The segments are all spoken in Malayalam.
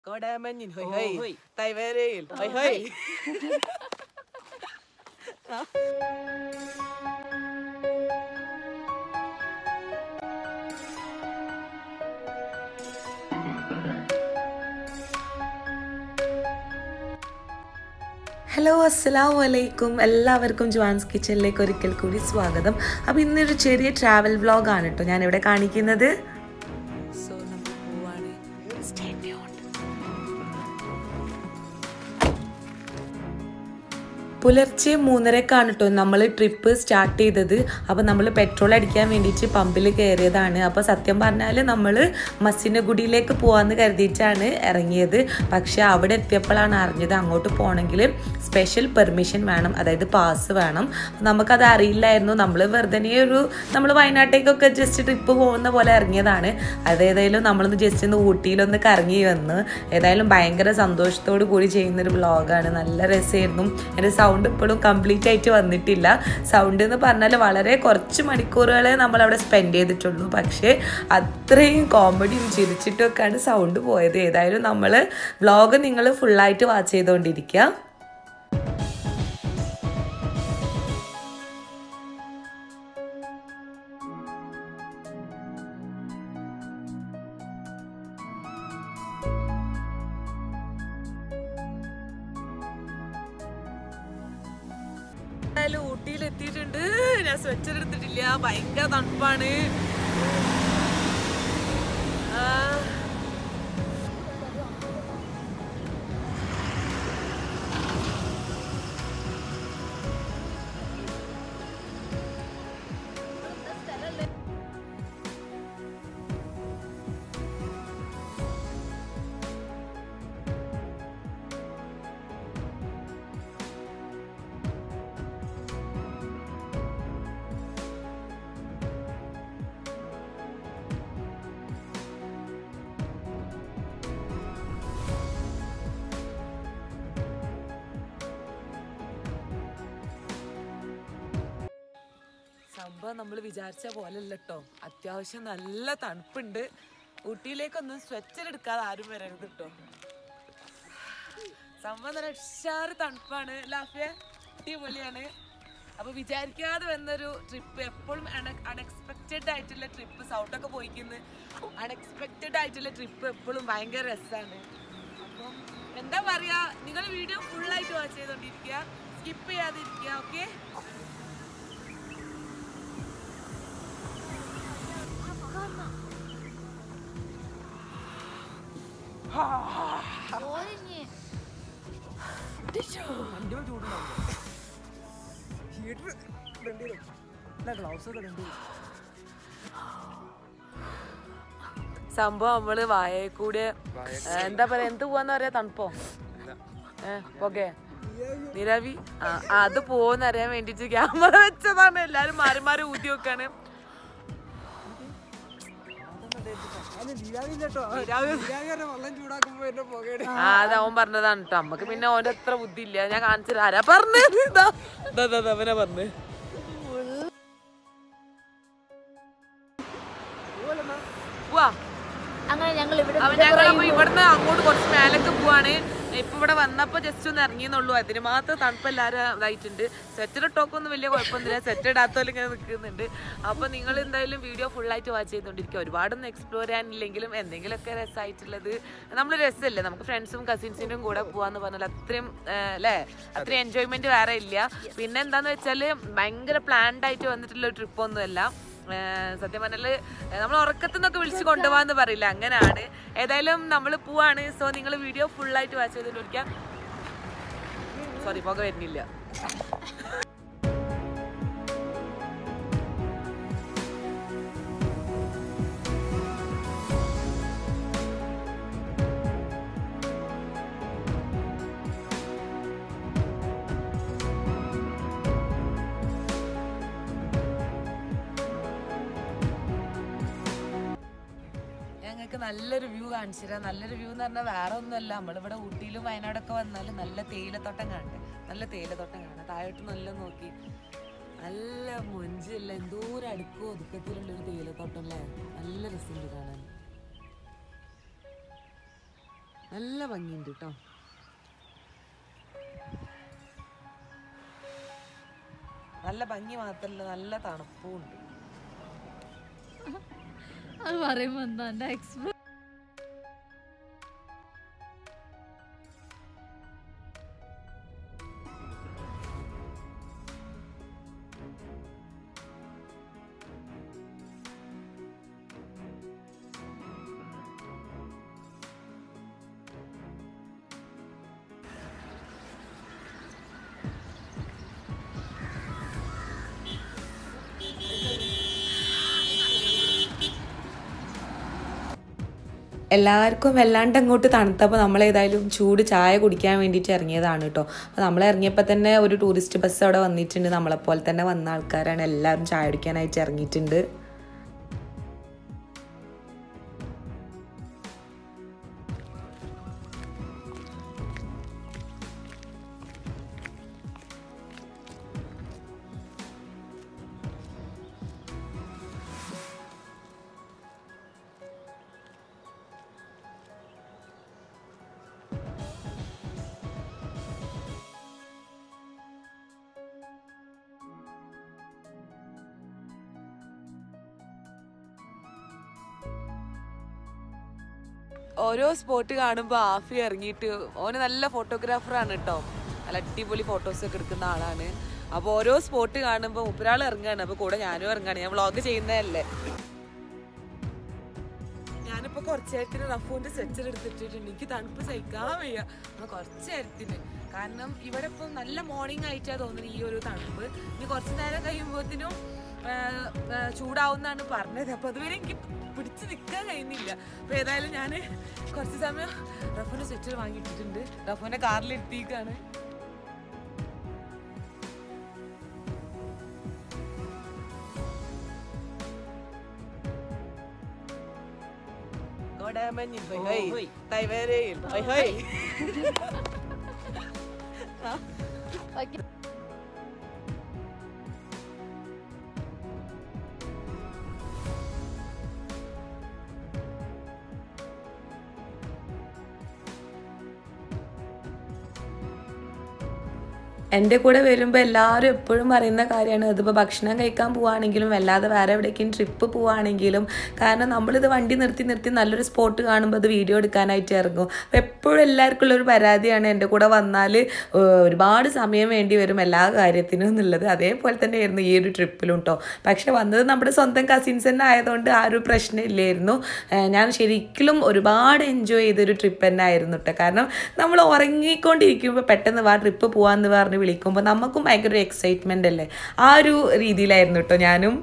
കോടാമഞ്ഞിൻ ഹൊയ് ഓ, ഹൊയ് ഹൊയ്. തൈവേരയിൽ ഹൊയ് ഹൊയ് ഹലോ അസ്സലാമു അലൈക്കും എല്ലാവർക്കും ജുവാൻസ് കിച്ചണിലേക്ക് ഒരിക്കൽ കൂടി സ്വാഗതം അപ്പോൾ ഇന്നൊരു ചെറിയ ട്രാവൽ വ്ളോഗാണ് കേട്ടോ ഞാനിവിടെ കാണിക്കുന്നത് സോ നമ്മൾ പോവാണ് Stay tuned. പുലർച്ചെ മൂന്നരക്കാണ് കേട്ടോ നമ്മൾ ട്രിപ്പ് സ്റ്റാർട്ട് ചെയ്തത് അപ്പോൾ നമ്മൾ പെട്രോൾ അടിക്കാൻ വേണ്ടിയിട്ട് പമ്പിൽ കയറിയതാണ് അപ്പോൾ സത്യം പറഞ്ഞാൽ നമ്മൾ മസിനഗുഡിയിലേക്ക് പോകാമെന്ന് കരുതിയിട്ടാണ് ഇറങ്ങിയത് പക്ഷേ അവിടെ എത്തിയപ്പോഴാണ് അറിഞ്ഞത് അങ്ങോട്ട് പോകണമെങ്കിൽ സ്പെഷ്യൽ പെർമിഷൻ വേണം അതായത് പാസ് വേണം നമുക്കത് അറിയില്ലായിരുന്നു നമ്മൾ വെറുതെ ഒരു നമ്മൾ വയനാട്ടേക്കൊക്കെ ജസ്റ്റ് ട്രിപ്പ് പോകുന്ന പോലെ ഇറങ്ങിയതാണ് അതേതായാലും നമ്മളൊന്ന് ജസ്റ്റ് ഒന്ന് ഊട്ടിയിലൊന്ന് കറങ്ങി വന്ന് ഏതായാലും ഭയങ്കര സന്തോഷത്തോടു കൂടി ചെയ്യുന്നൊരു വ്ളോഗാണ് നല്ല രസമായിരുന്നു എൻ്റെ സൗണ്ട് ഇപ്പോഴും കംപ്ലീറ്റ് ആയിട്ട് വന്നിട്ടില്ല സൗണ്ട് എന്ന് പറഞ്ഞാൽ വളരെ കുറച്ച് മണിക്കൂറുകളെ നമ്മൾ അവിടെ സ്പെൻഡ് ചെയ്തിട്ടുള്ളൂ പക്ഷേ അത്രയും കോമഡിയും ചിരിച്ചിട്ടൊക്കെയാണ് സൗണ്ട് പോയത് ഏതായാലും നമ്മൾ വ്ളോഗ് നിങ്ങൾ ഫുള്ളായിട്ട് വാച്ച് ചെയ്തുകൊണ്ടിരിക്കുക എന്തായാലും ഊട്ടിയിൽ എത്തിയിട്ടുണ്ട് ഞാൻ സ്വെറ്റർ എടുത്തിട്ടില്ല ഭയങ്കര തണുപ്പാണ് ആ. സംഭവം നമ്മൾ വിചാരിച്ച പോലെ അല്ല കേട്ടോ അത്യാവശ്യം നല്ല തണുപ്പുണ്ട് ഊട്ടിയിലേക്കൊന്നും സ്വെറ്റർ എടുക്കാതെ ആരും വരരുത് കേട്ടോ സംഭവം നല്ല ഉഷാറ് തണുപ്പാണ് ലാഫിയ അടിപൊളിയാണ് അപ്പൊ വിചാരിക്കാതെ വന്നൊരു ട്രിപ്പ് എപ്പോഴും അൺഎക്സ്പെക്റ്റഡ് ആയിട്ടുള്ള ട്രിപ്പ് സൗണ്ടൊക്കെ പോയിക്കുന്നു അൺഎക്സ്പെക്റ്റഡ് ആയിട്ടുള്ള ട്രിപ്പ് എപ്പോഴും ഭയങ്കര രസമാണ് അപ്പം എന്താ പറയാ നിങ്ങൾ വീഡിയോ ഫുൾ ആയിട്ട് വാച്ച് ചെയ്തോണ്ടിരിക്കുക സ്കിപ്പ് ചെയ്യാതിരിക്കുക ഓക്കെ സംഭവം നമ്മള് വായയിൽ കൂടെ ഏ, എന്താ പറയാ എന്ത് പോവാന്ന് പറയാ തണുപ്പോ ഏഹ് ഓക്കെ നിരവി ആ ആ, അത് പോവെന്ന് അറിയാൻ വേണ്ടിട്ട് ക്യാമറ വെച്ചതാണ് എല്ലാരും മാറി മാറി ഊതി വെക്കാണ് ആ അത് അവൻ പറഞ്ഞതാണ് കേട്ടോ നമ്മക്ക് പിന്നെ ഓന്റെ അത്ര ബുദ്ധി ഇല്ല ഞാൻ കാണിച്ചത് ആരാ പറഞ്ഞത് ഇതാ ഇതാ, ഇതാ, ഇതാ, അവനാ പറഞ്ഞു പോവാ അങ്ങനെ ഞങ്ങൾ ഇവിടെ അപ്പൊ ഞങ്ങളപ്പോ ഇവിടുന്ന് അങ്ങോട്ട് കുറച്ച് മേലേക്ക് പോവാണ് ഇപ്പൊ ഇവിടെ വന്നപ്പോ ജസ്റ്റ് ഒന്ന് ഇറങ്ങിയെന്നുള്ളൂ അതിന് മാത്രം തണുപ്പ് എല്ലാവരും ഇതായിട്ടുണ്ട് സെറ്റർ ടോക്കൊന്നും വലിയ കുഴപ്പമൊന്നുമില്ല സെറ്റ് ഇടാത്തോലും ഇങ്ങനെ നിൽക്കുന്നുണ്ട് അപ്പൊ നിങ്ങൾ എന്തായാലും വീഡിയോ ഫുൾ ആയിട്ട് വാച്ച് ചെയ്തോണ്ടിരിക്കുക ഒരുപാടൊന്നും എക്സ്പ്ലോർ ചെയ്യാനില്ലെങ്കിലും എന്തെങ്കിലുമൊക്കെ രസമായിട്ടുള്ളത് നമ്മൾ രസമല്ലേ നമുക്ക് ഫ്രണ്ട്സും കസിൻസിനും കൂടെ പോവാന്ന് പറഞ്ഞാൽ അത്രയും അല്ലേ അത്രയും എൻജോയ്മെന്റ് വേറെ ഇല്ല പിന്നെ എന്താന്ന് വെച്ചാല് ഭയങ്കര പ്ലാൻഡ് ആയിട്ട് വന്നിട്ടുള്ള ഒരു ട്രിപ്പ് ഒന്നുമല്ല ഏഹ് സത്യം പറഞ്ഞാല് നമ്മൾ ഉറക്കത്തു നിന്നൊക്കെ വിളിച്ച് കൊണ്ടുപോകാന്ന് പറയില്ല അങ്ങനെയാണ് ഏതായാലും നമ്മൾ പോവാണ് സോ നിങ്ങൾ വീഡിയോ ഫുൾ ആയിട്ട് വാച്ച് ചെയ്തിട്ട് വിളിക്കാം സോറി പുക വരുന്നില്ല ഞങ്ങൾക്ക് നല്ലൊരു വ്യൂ കാണിച്ചു തരാം നല്ലൊരു വ്യൂ എന്ന് പറഞ്ഞാൽ വേറെ ഒന്നുമല്ല നമ്മളിവിടെ ഊട്ടിയിലും വയനാടൊക്കെ വന്നാൽ നല്ല തേയിലത്തോട്ടം കാണണ്ടേ നല്ല തേയിലത്തോട്ടം കാണാം താഴോട്ട് നല്ല നോക്കി നല്ല മൊഞ്ചല്ല എന്തോരം അടുക്കോ ഒതുക്കത്തിലുള്ള ഒരു തേയിലത്തോട്ടം അല്ലേ നല്ല രസമുണ്ട് കാണാൻ നല്ല ഭംഗിയുണ്ട് കേട്ടോ നല്ല ഭംഗി മാത്രല്ല നല്ല തണുപ്പും ഉണ്ട് അത് പറയുമ്പോ എന്താ എന്റെ എക്സ്പ്രസ് എല്ലാവർക്കും വല്ലാണ്ട് അങ്ങോട്ട് തണുത്തപ്പോൾ നമ്മൾ ഏതായാലും ചൂട് ചായ കുടിക്കാൻ വേണ്ടിയിട്ട് ഇറങ്ങിയതാണ് കേട്ടോ അപ്പോൾ നമ്മൾ ഇറങ്ങിയപ്പോൾ തന്നെ ഒരു ടൂറിസ്റ്റ് ബസ് അവിടെ വന്നിട്ടുണ്ട് നമ്മളെപ്പോലെ തന്നെ വന്ന ആൾക്കാരാണ് എല്ലാവരും ചായ കുടിക്കാനായിട്ട് ഇറങ്ങിയിട്ടുണ്ട് ഓരോ സ്പോട്ട് കാണുമ്പോൾ ആഫി ഇറങ്ങിയിട്ട് ഓന് നല്ല ഫോട്ടോഗ്രാഫറാണ് കേട്ടോ നല്ല അടിപൊളി ഫോട്ടോസ് ഒക്കെ എടുക്കുന്ന ആളാണ് അപ്പോൾ ഓരോ സ്പോട്ട് കാണുമ്പോൾ ഒരാൾ ഇറങ്ങുകയാണ് അപ്പോൾ കൂടെ ഞാനും ഇറങ്ങുകയാണ് ഞാൻ വ്ളോഗ് ചെയ്യുന്നതല്ലേ ഞാനിപ്പോ കുറച്ച് നേരത്തിന് റഫൂന്റെ സെച്ചർ എടുത്തിട്ടുണ്ട് എനിക്ക് തണുപ്പ് സഹിക്കാൻ വയ്യ ആ കുറച്ച് നേരത്തിന് കാരണം ഇവിടെ ഇപ്പൊ നല്ല മോർണിംഗ് ആയിട്ടാ തോന്നുന്നത് ഈ ഒരു തണുപ്പ് ഇനി കുറച്ച് നേരം കഴിയുമ്പോഴത്തേനും ചൂടാവുന്നാണ് പറഞ്ഞത് അപ്പൊ അതുവരെ എനിക്ക് പിടിച്ച് നിൽക്കാൻ കഴിയുന്നില്ല അപ്പൊ ഏതായാലും ഞാൻ കുറച്ച് സമയം റഫൂന്റെ സെച്ചർ വാങ്ങിയിട്ടിട്ടുണ്ട് റഫൂന്റെ കാറിൽ എത്തിക്കാണ് Kodamanyin, hoy hoy. Taiweril, hoy hoy. എൻ്റെ കൂടെ വരുമ്പോൾ എല്ലാവരും എപ്പോഴും പറയുന്ന കാര്യമാണ് അതിപ്പോൾ ഭക്ഷണം കഴിക്കാൻ പോവുകയാണെങ്കിലും അല്ലാതെ വേറെ എവിടേക്കും ട്രിപ്പ് പോവുകയാണെങ്കിലും കാരണം നമ്മളിത് വണ്ടി നിർത്തി നിർത്തി നല്ലൊരു സ്പോട്ട് കാണുമ്പോൾ അത് വീഡിയോ എടുക്കാനായിട്ട് ഇറങ്ങും അപ്പോൾ എപ്പോഴും എല്ലാവർക്കും ഉള്ളൊരു പരാതിയാണ് എൻ്റെ കൂടെ വന്നാൽ ഒരുപാട് സമയം വേണ്ടി വരും എല്ലാ കാര്യത്തിനും എന്നുള്ളത് അതേപോലെ തന്നെയായിരുന്നു ഈ ഒരു ട്രിപ്പിലും കേട്ടോ പക്ഷെ വന്നത് നമ്മുടെ സ്വന്തം കസിൻസ് തന്നെ ആയതുകൊണ്ട് ആ ഒരു പ്രശ്നമില്ലായിരുന്നു ഏഹ് ഞാൻ ശരിക്കും ഒരുപാട് എൻജോയ് ചെയ്തൊരു ട്രിപ്പ് തന്നെ ആയിരുന്നു കേട്ടോ കാരണം നമ്മൾ ഉറങ്ങിക്കൊണ്ടിരിക്കുമ്പോൾ പെട്ടെന്ന് വാ ട്രിപ്പ് പോവാന്ന് പറഞ്ഞ് വിളിക്കുമ്പോൾ നമുക്കും ഭയങ്കര ഒരു എക്സൈറ്റ്മെൻ്റ് അല്ലേ ആ ഒരു രീതിയിലായിരുന്നു കേട്ടോ ഞാനും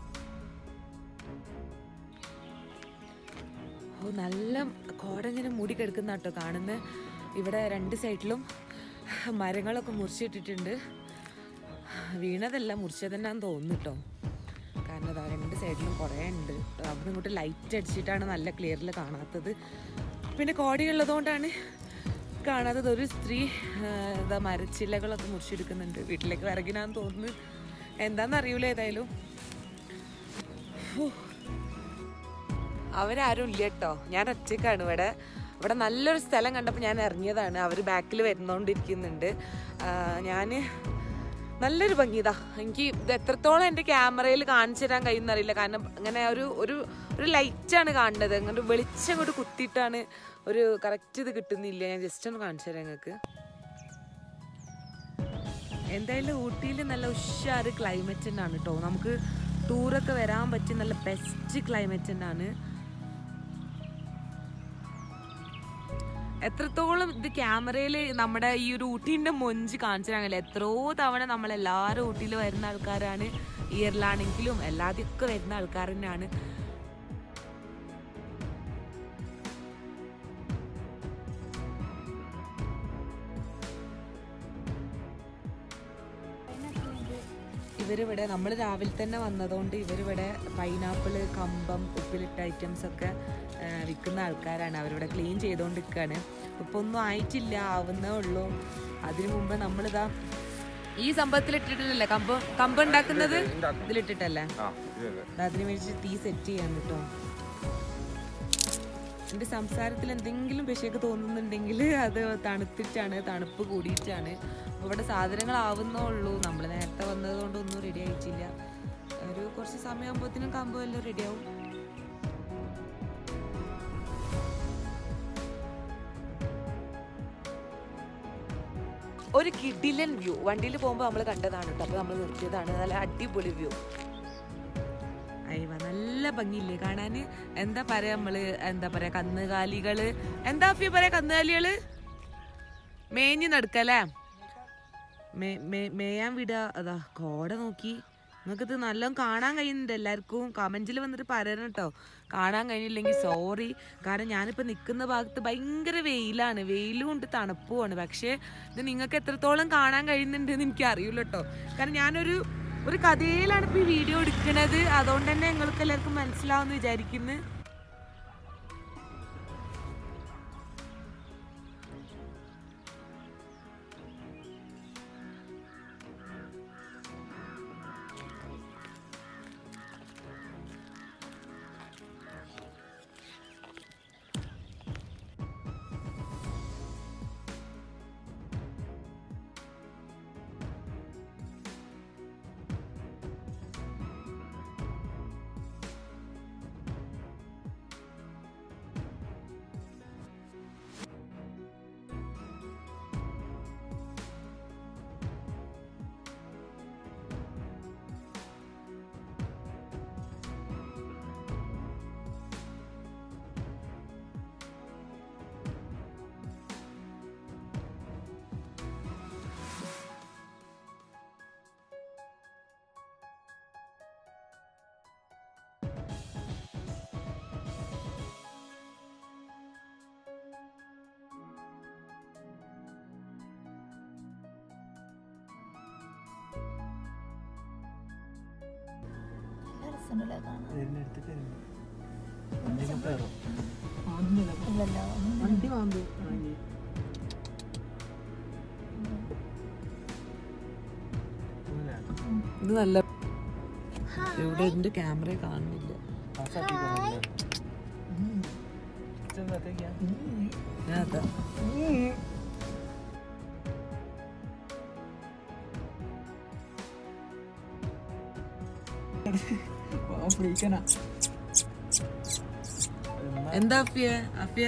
ഓ നല്ല കോടങ്ങനെ മൂടി കിടക്കുന്ന കേട്ടോ കാണുന്നത് ഇവിടെ രണ്ട് സൈഡിലും മരങ്ങളൊക്കെ മുറിച്ചിട്ടിട്ടുണ്ട് വീണതല്ല മുറിച്ചത് തന്നെയാന്ന് തോന്നുന്നു കേട്ടോ കാരണം അതാ രണ്ട് സൈഡിലും കുറേ ഉണ്ട് അവിടെ ഇങ്ങോട്ട് ലൈറ്റ് അടിച്ചിട്ടാണ് നല്ല ക്ലിയറിൽ കാണാത്തത് പിന്നെ കോടിയുള്ളതുകൊണ്ടാണ് കാണാത്തത് ഒരു സ്ത്രീ ആ, എന്താ മരച്ചില്ലകളൊക്കെ മുറിച്ചെടുക്കുന്നുണ്ട് വീട്ടിലേക്ക് വിറകിനാന്ന് തോന്നുന്നു എന്താണെന്ന് അറിയൂല ഏതായാലും അവരാരും ഇല്ല കേട്ടോ ഞാൻ ഒറ്റയ്ക്കാണ് ഇവിടെ ഇവിടെ നല്ലൊരു സ്ഥലം കണ്ടപ്പോൾ ഞാൻ ഇറങ്ങിയതാണ് അവർ ബാക്കിൽ വരുന്നോണ്ടിരിക്കുന്നുണ്ട് ഞാൻ നല്ലൊരു ഭംഗിതാ എനിക്ക് ഇത് എത്രത്തോളം എൻ്റെ ക്യാമറയിൽ കാണിച്ചു തരാൻ കഴിയുന്നറിയില്ല കാരണം അങ്ങനെ ഒരു ഒരു ഒരു ലൈറ്റാണ് കാണുന്നത് അങ്ങോട്ട് വെളിച്ചം അങ്ങോട്ട് കുത്തിയിട്ടാണ് ഒരു കറക്റ്റ് ഇത് കിട്ടുന്നില്ല ഞാൻ ജസ്റ്റ് ഒന്ന് കാണിച്ചു തരാം നിങ്ങൾക്ക് എന്തായാലും ഊട്ടിയിൽ നല്ല ഉഷാറ് ക്ലൈമറ്റ് തന്നെയാണ് കേട്ടോ നമുക്ക് ടൂറൊക്കെ വരാൻ പറ്റിയ നല്ല ബെസ്റ്റ് ക്ലൈമറ്റ് തന്നെയാണ് എത്രത്തോളം ഇത് ക്യാമറയിൽ നമ്മുടെ ഈ ഒരു ഊട്ടീൻ്റെ മൊഞ്ച് കാണിച്ചു തരാൻ എത്രയോ തവണ നമ്മളെല്ലാവരും ഊട്ടിയിൽ വരുന്ന ആൾക്കാരാണ് ഇയറിലാണെങ്കിലും എല്ലാതൊക്കെ വരുന്ന ആൾക്കാർ തന്നെയാണ് ഇവരിവിടെ നമ്മൾ രാവിലെ തന്നെ വന്നതുകൊണ്ട് ഇവരിവിടെ പൈനാപ്പിള് കമ്പം ഉപ്പിലിട്ട ഐറ്റംസ് ഒക്കെ ആ, വിൽക്കുന്ന ആൾക്കാരാണ് അവരിവിടെ ക്ലീൻ ചെയ്തുകൊണ്ടിരിക്കുകയാണ് ഇപ്പൊ ഒന്നും ആയിട്ടില്ല ആവുന്നേ ഉള്ളൂ അതിനു മുമ്പ് നമ്മളിതാ ഈ സംഭവത്തിൽ ഇട്ടിട്ടില്ലല്ലേ കമ്പ് കമ്പ് ഉണ്ടാക്കുന്നത് ഇതിലിട്ടിട്ടല്ലേ ആ ഇത് തന്നെ. ദാ അതിന് വേണ്ടി തീ സെറ്റ് ചെയ്യാൻ കേട്ടോ എൻ്റെ സംസാരത്തിൽ എന്തെങ്കിലും വിഷയൊക്കെ തോന്നുന്നുണ്ടെങ്കിൽ അത് തണുത്തിട്ടാണ് തണുപ്പ് കൂടിയിട്ടാണ് അപ്പോൾ ഇവിടെ സാധനങ്ങളാവുന്നേ ഉള്ളൂ നമ്മൾ നേരത്തെ വന്നതുകൊണ്ട് ഒന്നും റെഡി ആയിട്ടില്ല ഒരു കുറച്ച് സമയമാകുമ്പോഴത്തേനും കമ്പോ എല്ലാം റെഡിയാവും ഒരു കിഡിലൻ വ്യൂ വണ്ടിയിൽ പോകുമ്പോൾ നമ്മൾ കണ്ടതാണ് കേട്ടോ അപ്പോൾ നമ്മൾ നിർത്തിയതാണ് നല്ല അടിപൊളി വ്യൂ അയ്യവ നല്ല ഭംഗിയില്ലേ കാണാൻ എന്താ പറയാ നമ്മള് എന്താ പറയാ കന്നുകാലികള് എന്താ ഫി പറയാ കന്നുകാലികള് മേഞ്ഞ് നടക്കല്ലേ മേ- മേ- മേയാൻ വിടുക അതാ കോട നോക്കി നിങ്ങൾക്കിത് നല്ലോണം കാണാൻ കഴിയുന്നുണ്ട് എല്ലാവർക്കും കമൻറ്റിൽ വന്നിട്ട് പറയണം കേട്ടോ കാണാൻ കഴിഞ്ഞില്ലെങ്കിൽ സോറി കാരണം ഞാനിപ്പോൾ നിൽക്കുന്ന ഭാഗത്ത് ഭയങ്കര വെയിലാണ് വെയിലും ഉണ്ട് തണുപ്പുമാണ് പക്ഷേ ഇത് നിങ്ങൾക്ക് എത്രത്തോളം കാണാൻ കഴിയുന്നുണ്ടെന്ന് എനിക്ക് അറിയില്ല കേട്ടോ കാരണം ഞാനൊരു ഒരു കഥയിലാണ് ഇപ്പോൾ ഈ വീഡിയോ എടുക്കുന്നത് അതുകൊണ്ട് തന്നെ നിങ്ങൾക്ക് എല്ലാവർക്കും മനസ്സിലാവുമെന്ന് വിചാരിക്കുന്നു രസമുണ്ടല്ലേ കാണാൻ വണ്ടി വാങ്ങു ഇത് നല്ല ഇവിടെ എൻ്റെ ക്യാമറ കാണുന്നില്ല ഞാൻ അതാ എന്താ അഫിയ അഫിയ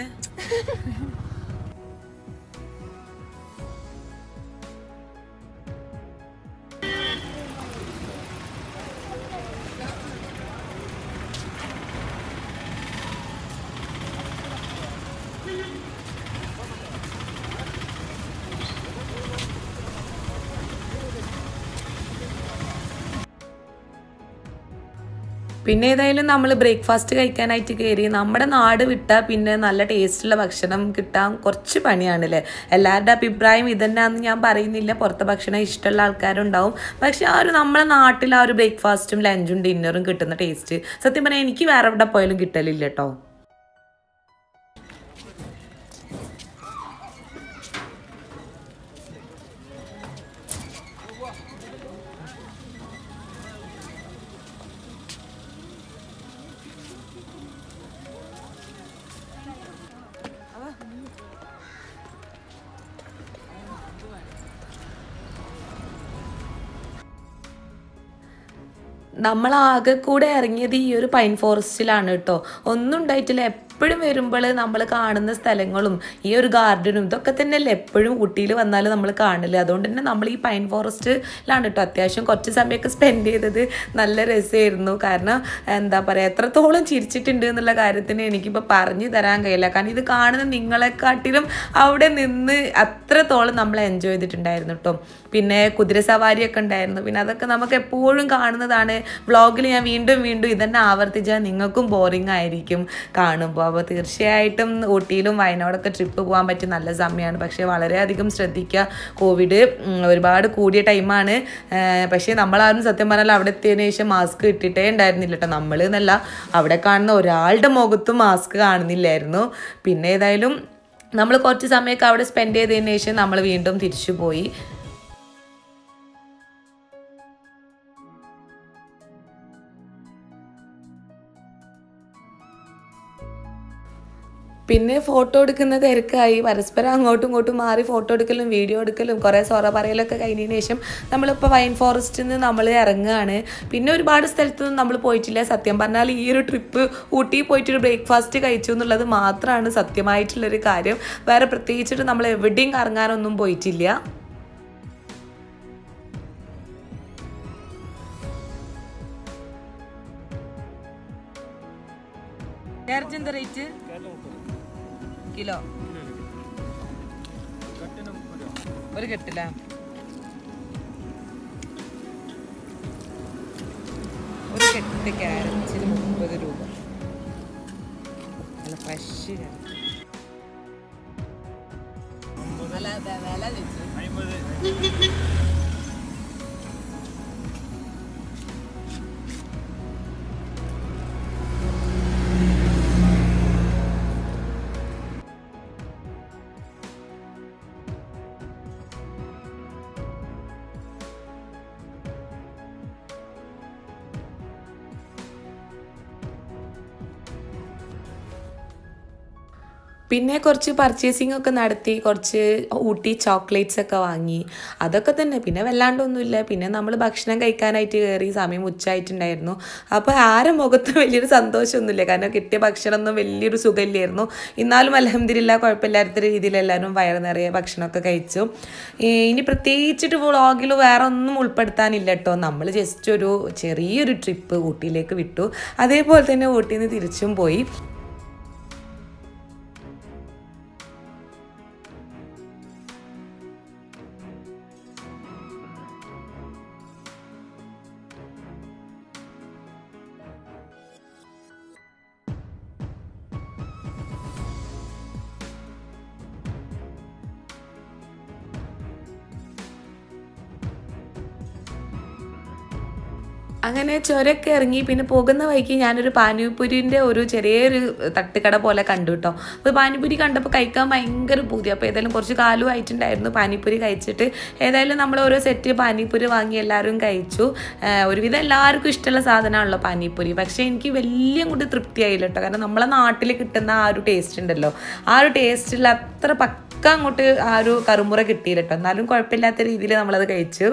പിന്നെ ഏതായാലും നമ്മൾ ബ്രേക്ക്ഫാസ്റ്റ് കഴിക്കാനായിട്ട് കയറി നമ്മുടെ നാട് വിട്ടാൽ പിന്നെ നല്ല ടേസ്റ്റുള്ള ഭക്ഷണം കിട്ടാൻ കുറച്ച് പണിയാണല്ലേ എല്ലാവരുടെ അഭിപ്രായം ഇതന്നെയാണെന്ന് ഞാൻ പറയുന്നില്ല പുറത്തെ ഭക്ഷണം ഇഷ്ടമുള്ള ആൾക്കാരുണ്ടാവും പക്ഷെ ആ ഒരു നമ്മളെ നാട്ടിൽ ആ ഒരു ബ്രേക്ക്ഫാസ്റ്റും ലഞ്ചും ഡിന്നറും കിട്ടുന്ന ടേസ്റ്റ് സത്യം പറഞ്ഞാൽ എനിക്ക് വേറെ എവിടെ പോയാലും കിട്ടലില്ല കേട്ടോ നമ്മൾ ആകെ കൂടെ ഇറങ്ങിയത് ഈ ഒരു പൈൻ ഫോറസ്റ്റിലാണ് കേട്ടോ ഒന്നും ഉണ്ടായിട്ടില്ല എപ്പോഴും വരുമ്പോൾ നമ്മൾ കാണുന്ന സ്ഥലങ്ങളും ഈ ഒരു ഗാർഡനും ഇതൊക്കെ തന്നെയല്ലേ എപ്പോഴും ഊട്ടിയിൽ വന്നാൽ നമ്മൾ കാണില്ല അതുകൊണ്ട് തന്നെ നമ്മൾ ഈ പൈൻ ഫോറസ്റ്റിലാണ് കേട്ടോ അത്യാവശ്യം കുറച്ച് സമയമൊക്കെ സ്പെൻഡ് ചെയ്തത് നല്ല രസമായിരുന്നു കാരണം എന്താ പറയുക എത്രത്തോളം ചിരിച്ചിട്ടുണ്ട് എന്നുള്ള കാര്യത്തിന് എനിക്കിപ്പോൾ പറഞ്ഞു തരാൻ കഴിയില്ല കാരണം ഇത് കാണുന്ന നിങ്ങളെക്കാട്ടിലും അവിടെ നിന്ന് അത്രത്തോളം നമ്മൾ എൻജോയ് ചെയ്തിട്ടുണ്ടായിരുന്നു കേട്ടോ പിന്നെ കുതിര സവാരിയൊക്കെ ഉണ്ടായിരുന്നു പിന്നെ അതൊക്കെ നമുക്ക് എപ്പോഴും കാണുന്നതാണ് വ്ളോഗിൽ ഞാൻ വീണ്ടും വീണ്ടും ഇതന്നെ ആവർത്തിച്ചാൽ നിങ്ങൾക്കും ബോറിംഗ് ആയിരിക്കും കാണുമ്പോൾ അപ്പോൾ തീർച്ചയായിട്ടും ഊട്ടിയിലും വയനാടൊക്കെ ട്രിപ്പ് പോകാൻ പറ്റിയ നല്ല സമയമാണ് പക്ഷേ വളരെയധികം ശ്രദ്ധിക്കുക കോവിഡ് ഉം, ഒരുപാട് കൂടിയ ടൈമാണ് പക്ഷേ നമ്മളാരും സത്യം പറഞ്ഞാൽ അവിടെ എത്തിയതിന് ശേഷം മാസ്ക് ഇട്ടിട്ടേ ഉണ്ടായിരുന്നില്ല കേട്ടോ നമ്മൾ എന്നല്ല അവിടെ കാണുന്ന ഒരാളുടെ മുഖത്തും മാസ്ക് കാണുന്നില്ലായിരുന്നു പിന്നെ ഏതായാലും നമ്മൾ കുറച്ച് സമയമൊക്കെ അവിടെ സ്പെൻഡ് ചെയ്തതിന് ശേഷം നമ്മൾ വീണ്ടും തിരിച്ചു പോയി പിന്നെ ഫോട്ടോ എടുക്കുന്ന തിരക്കായി പരസ്പരം അങ്ങോട്ടും ഇങ്ങോട്ടും മാറി ഫോട്ടോ എടുക്കലും വീഡിയോ എടുക്കലും കുറേ സൊറ പറയലൊക്കെ കഴിഞ്ഞതിന് ശേഷം നമ്മളിപ്പോൾ വൈൻ ഫോറസ്റ്റിൽ നിന്ന് നമ്മൾ ഇറങ്ങുകയാണ് പിന്നെ ഒരുപാട് സ്ഥലത്തൊന്നും നമ്മൾ പോയിട്ടില്ല സത്യം പറഞ്ഞാൽ ഈ ഒരു ട്രിപ്പ് ഊട്ടി പോയിട്ടൊരു ബ്രേക്ക്ഫാസ്റ്റ് കഴിച്ചു എന്നുള്ളത് മാത്രമാണ് സത്യമായിട്ടുള്ളൊരു കാര്യം വേറെ പ്രത്യേകിച്ചിട്ട് നമ്മൾ എവിടെയും കറങ്ങാനൊന്നും പോയിട്ടില്ല ക്യാരറ്റ് എന്താ റേറ്റ് കിലോ ഒരു കെട്ടില്ല ഒരു കെട്ട് ക്യാരറ്റിന് മുപ്പത് രൂപ നല്ല ഫ്രഷ് അല്ല വെ- വില ചോദിച്ചു പിന്നെ കുറച്ച് പർച്ചേസിംഗ് ഒക്കെ നടത്തി കുറച്ച് ഊട്ടി ചോക്ലേറ്റ്സ് ഒക്കെ വാങ്ങി അതൊക്കെ തന്നെ പിന്നെ വല്ലാണ്ടൊന്നുമില്ല പിന്നെ നമ്മൾ ഭക്ഷണം കഴിക്കാനായിട്ട് കയറി സമയം ഉച്ചയായിട്ടുണ്ടായിരുന്നു അപ്പോൾ ആരും മുഖത്ത് വലിയൊരു സന്തോഷമൊന്നുമില്ല കാരണം കിട്ടിയ ഭക്ഷണമൊന്നും വലിയൊരു സുഖമില്ലായിരുന്നു എന്നാലും അലഹമില്ല കുഴപ്പമില്ലാത്ത രീതിയിൽ എല്ലാവരും വയറ് നിറയെ ഭക്ഷണമൊക്കെ കഴിച്ചു ഈ ഇനി പ്രത്യേകിച്ചിട്ട് വ്ളോഗിൽ വേറെ ഒന്നും ഉൾപ്പെടുത്താനില്ല കേട്ടോ നമ്മൾ ജസ്റ്റ് ഒരു ചെറിയൊരു ട്രിപ്പ് ഊട്ടിയിലേക്ക് വിട്ടു അതേപോലെ തന്നെ ഊട്ടിയിൽ നിന്ന് തിരിച്ചും പോയി അങ്ങനെ ചുരമൊക്കെ ഇറങ്ങി പിന്നെ പോകുന്ന വഴിക്ക് ഞാനൊരു പാനിപൂരിൻ്റെ ഒരു ചെറിയൊരു തട്ടുകട പോലെ കണ്ടു കേട്ടോ അപ്പോൾ പാനിപൂരി കണ്ടപ്പോൾ കഴിക്കാൻ ഭയങ്കര പൂതി അപ്പോൾ ഏതായാലും കുറച്ച് കാലം ആയിട്ടുണ്ടായിരുന്നു പാനിപ്പൂരി കഴിച്ചിട്ട് ഏതായാലും നമ്മൾ ഓരോ സെറ്റ് പാനിപ്പൂരി വാങ്ങി എല്ലാവരും കഴിച്ചു ആഹ് ഒരുവിധം എല്ലാവർക്കും ഇഷ്ടമുള്ള സാധനമാണല്ലോ പാനിപ്പൂരി പക്ഷേ എനിക്ക് വലിയ കൂടി തൃപ്തിയായില്ല കേട്ടോ കാരണം നമ്മളെ നാട്ടിൽ കിട്ടുന്ന ആ ഒരു ടേസ്റ്റ് ഉണ്ടല്ലോ ആ ഒരു ടേസ്റ്റിൽ അത്ര പക്ക അങ്ങോട്ട് ആ ഒരു കറുമുറ കിട്ടിയില്ല കേട്ടോ എന്നാലും കുഴപ്പമില്ലാത്ത രീതിയിൽ നമ്മളത് കഴിച്ചു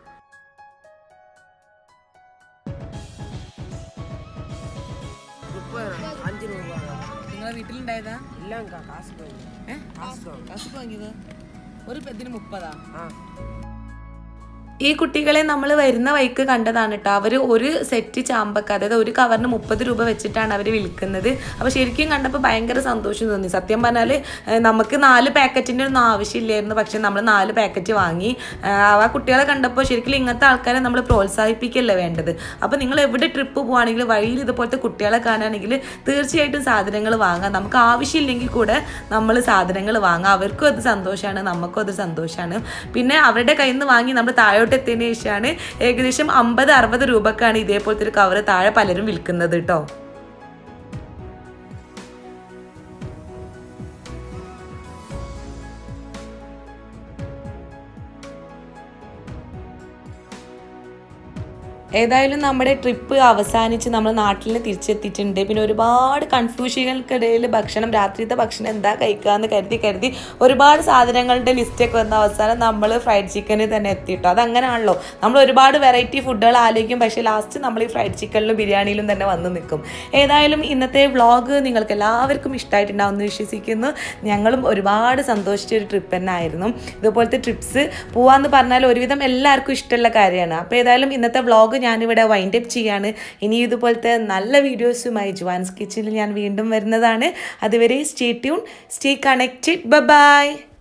നിങ്ങളെ വീട്ടിലുണ്ടായതാ இல்லைங்கக்கா காசு போய் ഏ കാശ് വാങ്ങിയത് ഒരു പെതിന് മുപ്പതാ ஆ ഈ കുട്ടികളെ നമ്മൾ വരുന്ന വഴിക്ക് കണ്ടതാണ് കേട്ടോ അവർ ഒരു സെറ്റ് ചാമ്പക്ക അതായത് ഒരു കവറിന് മുപ്പത് രൂപ വെച്ചിട്ടാണ് അവർ വിൽക്കുന്നത് അപ്പോൾ ശരിക്കും കണ്ടപ്പോൾ ഭയങ്കര സന്തോഷം തോന്നി സത്യം പറഞ്ഞാൽ നമുക്ക് നാല് പാക്കറ്റിൻ്റെ ഒന്നും ആവശ്യമില്ലായിരുന്നു പക്ഷെ നമ്മൾ നാല് പാക്കറ്റ് വാങ്ങി ഏഹ് ആ കുട്ടികളെ കണ്ടപ്പോൾ ശരിക്കും ഇങ്ങനത്തെ ആൾക്കാരെ നമ്മൾ പ്രോത്സാഹിപ്പിക്കല്ലേ വേണ്ടത് അപ്പോൾ നിങ്ങൾ എവിടെ ട്രിപ്പ് പോവുകയാണെങ്കിൽ വഴിയിൽ ഇതുപോലത്തെ കുട്ടികളെ കാണുകയാണെങ്കിൽ തീർച്ചയായിട്ടും സാധനങ്ങൾ വാങ്ങാം നമുക്ക് ആവശ്യമില്ലെങ്കിൽ കൂടെ നമ്മൾ സാധനങ്ങൾ വാങ്ങാം അവർക്കും അത് സന്തോഷമാണ് നമുക്കും അത് സന്തോഷമാണ് പിന്നെ അവരുടെ കയ്യിൽ നിന്ന് വാങ്ങി നമ്മൾ താഴോട്ട് എത്തിയതിന് ശേഷമാണ് ഏകദേശം അമ്പത് അറുപത് രൂപക്കാണ് ഇതേപോലത്തെ ഒരു കവറ് താഴെ പലരും വിൽക്കുന്നത് കേട്ടോ ഏതായാലും നമ്മുടെ ട്രിപ്പ് അവസാനിച്ച് നമ്മൾ നാട്ടിൽ തിരിച്ചെത്തിയിട്ടുണ്ട് പിന്നെ ഒരുപാട് കൺഫ്യൂഷനുകൾക്കിടയിൽ ഭക്ഷണം രാത്രിത്തെ ഭക്ഷണം എന്താ കഴിക്കുക എന്ന് കരുതി കരുതി ഒരുപാട് സാധനങ്ങളുടെ ലിസ്റ്റൊക്കെ വന്ന അവസാനം നമ്മൾ ഫ്രൈഡ് ചിക്കന് തന്നെ എത്തിയിട്ടോ അതങ്ങനെയാണല്ലോ നമ്മൾ ഒരുപാട് വെറൈറ്റി ഫുഡുകൾ ആലോചിക്കും പക്ഷേ ലാസ്റ്റ് നമ്മൾ ഈ ഫ്രൈഡ് ചിക്കനിലും ബിരിയാണിയിലും തന്നെ വന്ന് നിൽക്കും ഏതായാലും ഇന്നത്തെ വ്ളോഗ് നിങ്ങൾക്ക് എല്ലാവർക്കും ഇഷ്ടമായിട്ടുണ്ടാവും എന്ന് വിശ്വസിക്കുന്നു ഞങ്ങളും ഒരുപാട് സന്തോഷിച്ച ഒരു ട്രിപ്പ് തന്നെ ആയിരുന്നു ഇതുപോലത്തെ ട്രിപ്സ് പോവാന്ന് പറഞ്ഞാൽ ഒരുവിധം എല്ലാവർക്കും ഇഷ്ടമുള്ള കാര്യമാണ് അപ്പോൾ ഏതായാലും ഇന്നത്തെ വ്ളോഗ് ഞാനിവിടെ വൈൻഡ് അപ്പ് ചെയ്യാണ് ഇനി ഇതുപോലത്തെ നല്ല വീഡിയോസുമായി ജുവാൻസ് കിച്ചണിൽ ഞാൻ വീണ്ടും വരുന്നതാണ് അതുവരെ stay tune stay connected by